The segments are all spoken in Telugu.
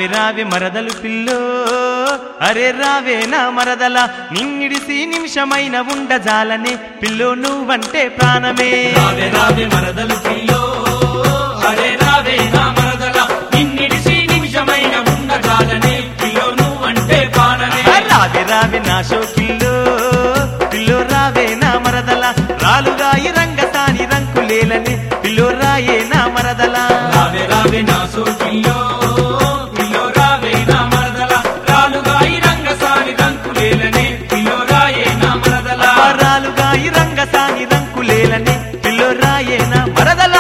రావి రావి మరదలు పిల్లో అరే రావే నా మరదల నిన్నిడిసి నిమిషమైన ఉండజాలనే పిల్లో నువ్వంటే ప్రాణమే రావే రావే మరదలు పిల్లో అరే రావే నా మరదల నిన్నిడిసి నిమిషమైన ఉండగాలనే పిల్లో నువ్వంటే పానమే రావి రావి నా షోకిల్లో పిల్లో రావే నా మరదల రాలుగా ఈ రంగసాని రంకులేలనే పిల్లో రాయే నా మరదల రావే రావే నా సోకిల్లో పిల్లో రావే నా మరదల రాలుగా ఈ రంగసాని రంకులేలనే పిల్లో రాయే నా మరదల రాలుగా ఈ రంగసాని రంకులేలనే పిల్లో రాయే నా మరదల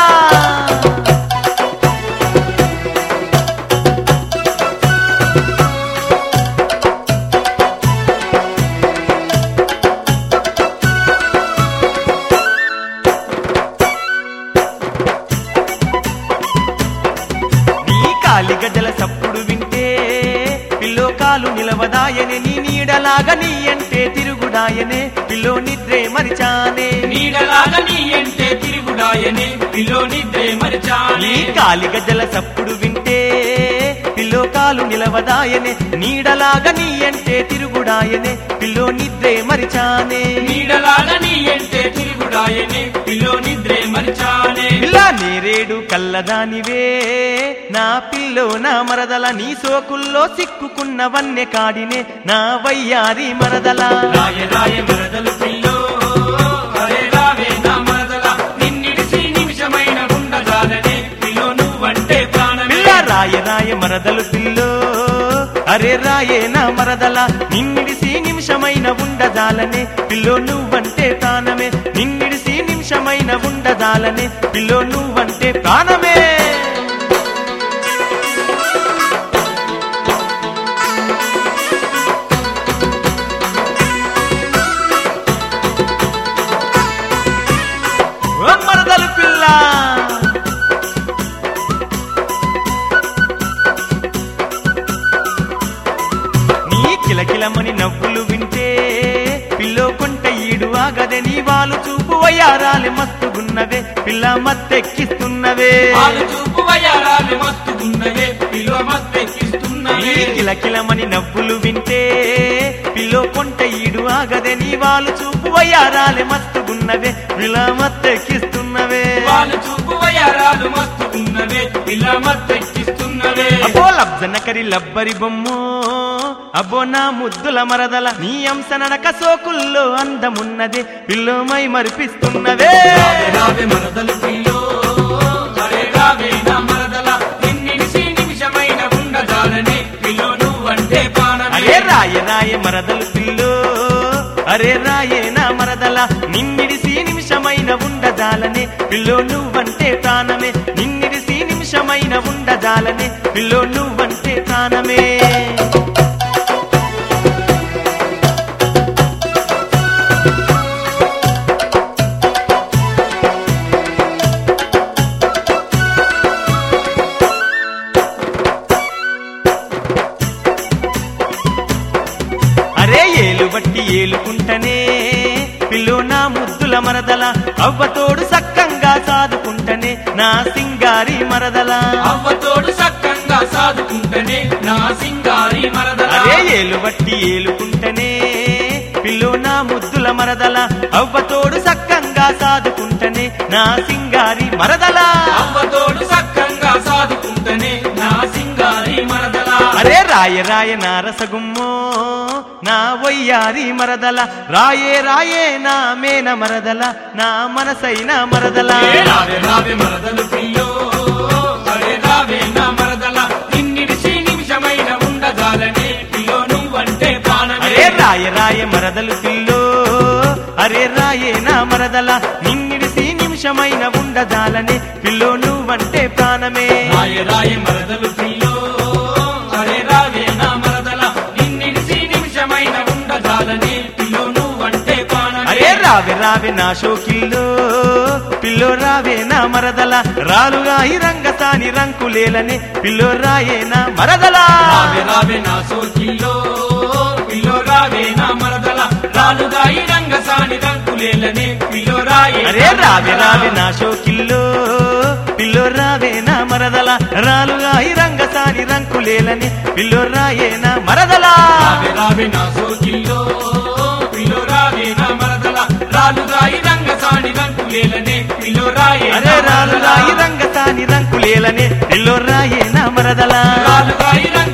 నీ కాలి గజల సప్పుడు వింటే పిల్లో కాలు నిలవదాయనే నీ నీడలాగా నీ అంటే తిరుగుడాయనే పిల్లో నిద్రే మరిచానే నీడలాగా నీ అంటే తిరుగుడాయనే పిల్లో నిద్రే నీ మరిచానే కాలి గజల సప్పుడు వింటే పిల్లో కాలు నిలవదాయనే నీడలాగా నీ అంటే తిరుగుడాయనే పిల్లో నిద్రే మరిచానే నీడలాగా నీ అంటే తిరుగుడాయనే పిల్లో నిద్రే మరిచానే పిల్లా నేరేడు కల్లదానివే నా పిల్లో నా మరదల నీ సోకుల్లో సిక్కుకున్న వన్నె కాడినే నా వయ్యారి మరదల రాయ రాయ మరదలు పిల్లో అరే రావే నా మరదల నిన్నిడిసి నిమిషమైన ఉండజాలనే పిల్లో నువ్వంటే ప్రాణమే పిల్ల రాయ రాయ మరదలు పిల్లో అరే రాయే నా మరదల నిన్నిడిసి నిమిషమైన ఉండజాలనే పిల్లో నువ్వంటే ప్రాణమే నిన్నిడిసి నిమిషమైన ఉండజాలనే పిల్లో నువ్వంటే ప్రాణమే ఓ మరదలు పిల్ల నీ కిలకిలమని నవ్వులు వింటే పిల్లో కొంట ఈడు ఆగదే నీ వాళ్ళు చూపు వయ్యారాలి మస్తుగున్నవే పిల్ల మత్తెక్కిస్తున్నవే వాళ్ళు చూపు వయారాలు మస్తుగున్నవే పిల్లో నీ మత్తెక్కిస్తున్నవే కిలకిలమని నవ్వులు వింటే పిల్లో కొంట ఈడు ఆగదే నీ వాళ్ళు చూపు వయ్యారాలి మస్తుగున్నవే పిల్ల మత్తెక్కిస్తున్నవే వాళ్ళు చూపు వయారాలు మస్తుగున్నవే పిల్ల మత్తెక్కిస్తున్నవే అబ్బో లబ్జనకరి లబ్బరి బొమ్మో అబ్బో నా ముద్దుల మరదల నీ అంశ నడక సోకుల్లో అందమున్నదే పిల్లోమై మరిపిస్తున్నవే రావే రావే మరదలు పిల్లో అరే రావే నా మరదల నిన్నిడిసి నిమిషమైన ఉండజాలనే పిల్లో నువ్వంటే ప్రాణమే అరే రాయ రాయ మరదలు పిల్లో అరే రాయే నా మరదల నిన్నిడిసి నిమిషమైన ఉండజాలనే పిల్లో నువ్వంటే ప్రాణమే నిన్నిడిసి నిమిషమైన ఉండజాలనే పిల్లో నువ్వంటే ప్రాణమే అరే ఏలు బట్టి ఏలుకుంటనే పిల్లో నా ముద్దుల మరదల అవ్వతోడు సక్కంగా సాదుకుంటనే నా సింగారి మరదల అవ్వతోడు సక్కంగా సాదుకుంటనే నా సింగారి మరదల అరే ఏలు బట్టి ఏలుకుంటనే పిల్లో నా ముద్దుల మరదల అవ్వతోడు సక్కంగా సాదుకుంటనే నా సింగారి మరదల అవ్వతోడు సక్కంగా సాదుకుంటనే నా సింగారి మరదల అరే రాయ రాయ నా రసగుమ్మో నా వయ్యారి మరదల రాయే రాయే నా మేన మరదల నా మనసైన మరదల ఏ రావే రావే మరదలు పిల్లో అరే రావే నా మరదల నిన్నిడిసి నిమిషమైన ఉండజాలనే పిల్లో నువ్వంటే ప్రాణమే అరే రాయ రాయ మరదలు పిల్లో అరే రాయే నా మరదల నిన్నిడిసి నిమిషమైన ఉండజాలనే పిల్లో నువ్వంటే ప్రాణమే రాయ రాయ మరదలు పిల్లో అరే రావే నా మరదల నిన్నిడిసి నిమిషమైన ఉండజాలనే పిల్లో నువ్వంటే ప్రాణమే అరే రావే రావే నా షోకిల్లో పిల్లో రావే నా మరదల రాలుగా ఈ రంగసాని రంకులేలనే పిల్లో రాయే నా మరదల రావే రావే నా సోకిల్లో పిల్లో రావే నా మరదల రాలుగా ఈ రంగసాని రంకులేలనే పిల్లో రాయే అరే రావే రావే నా షోకిల్లో పిల్లో రావే నా మరదల రాలుగా ఈ రంగసాని రంకులేలని పిల్లో రాయే నా మరదలా రావే రావే నా సోకిల్లో పిల్లో రావే నా మరదల రాలుగా ఈ రంగసాని రంకులేలనే పిల్లో రాయే నా అరే రాలుగా మరదల. ఈ రంగసాని రంకులేలని పిల్లో రాయే నా మరదలా రాలుగా ఈ రంగ